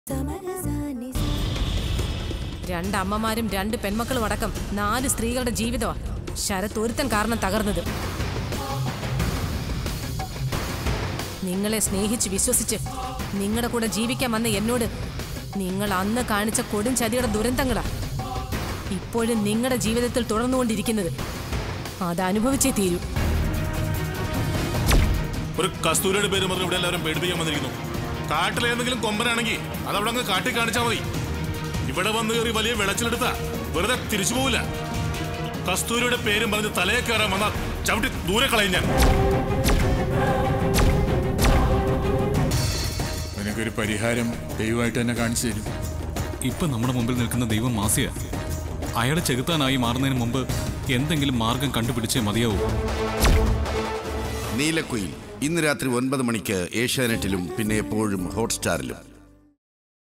രണ്ട് അമ്മമാരും രണ്ട് പെൺമക്കളും അടക്കം നാല് സ്ത്രീകളുടെ ജീവിതമാ ശരത് ഒരുത്തൻ കാരണം തകർന്നത് നിങ്ങളെ സ്നേഹിച്ച് വിശ്വസിച്ച് നിങ്ങളുടെ കൂടെ ജീവിക്കാൻ വന്ന എന്നോട് നിങ്ങൾ അന്ന് കാണിച്ച കൊടും ചതിയുടെ ദുരന്തങ്ങളാ ഇപ്പോഴും നിങ്ങളുടെ ജീവിതത്തിൽ തുടർന്നുകൊണ്ടിരിക്കുന്നത് അത് അനുഭവിച്ചേ തീരൂ ഒരു കസ്തൂരിയുടെ പേര് പറഞ്ഞ് ഇവിടെ എല്ലാവരും പേടിപ്പിക്കാൻ വന്നിരിക്കുന്നു കാട്ടിൽ ഏതെങ്കിലും കൊമ്പനാണെങ്കിൽ അത് അവിടെ അങ്ങ് കാട്ടി കാണിച്ചാൽ മതി ഇവിടെ വന്ന് കയറി വലിയ വിളച്ചിലെടുത്ത വെറുതെ തിരിച്ചു പോവില്ല കസ്തൂരിയുടെ പേരും പറഞ്ഞ് തലയെ കയറാൻ വന്നാൽ ചവിട്ടി ദൂരെ കളയും ഞാൻ നിനക്കൊരു പരിഹാരം ദൈവമായിട്ട് തന്നെ കാണിച്ചു തരും ഇപ്പൊ നമ്മുടെ മുമ്പിൽ നിൽക്കുന്ന ദൈവം മാസിയ അയാളെ ചെകുത്താനായി മാറുന്നതിന് മുമ്പ് എന്തെങ്കിലും മാർഗം കണ്ടുപിടിച്ചേ മതിയാവൂ നീലക്കുയിൽ ഇന്ന് രാത്രി ഒൻപത് മണിക്ക് ഏഷ്യാനെറ്റിലും പിന്നെ എപ്പോഴും ഹോട്ട്സ്റ്റാറിലും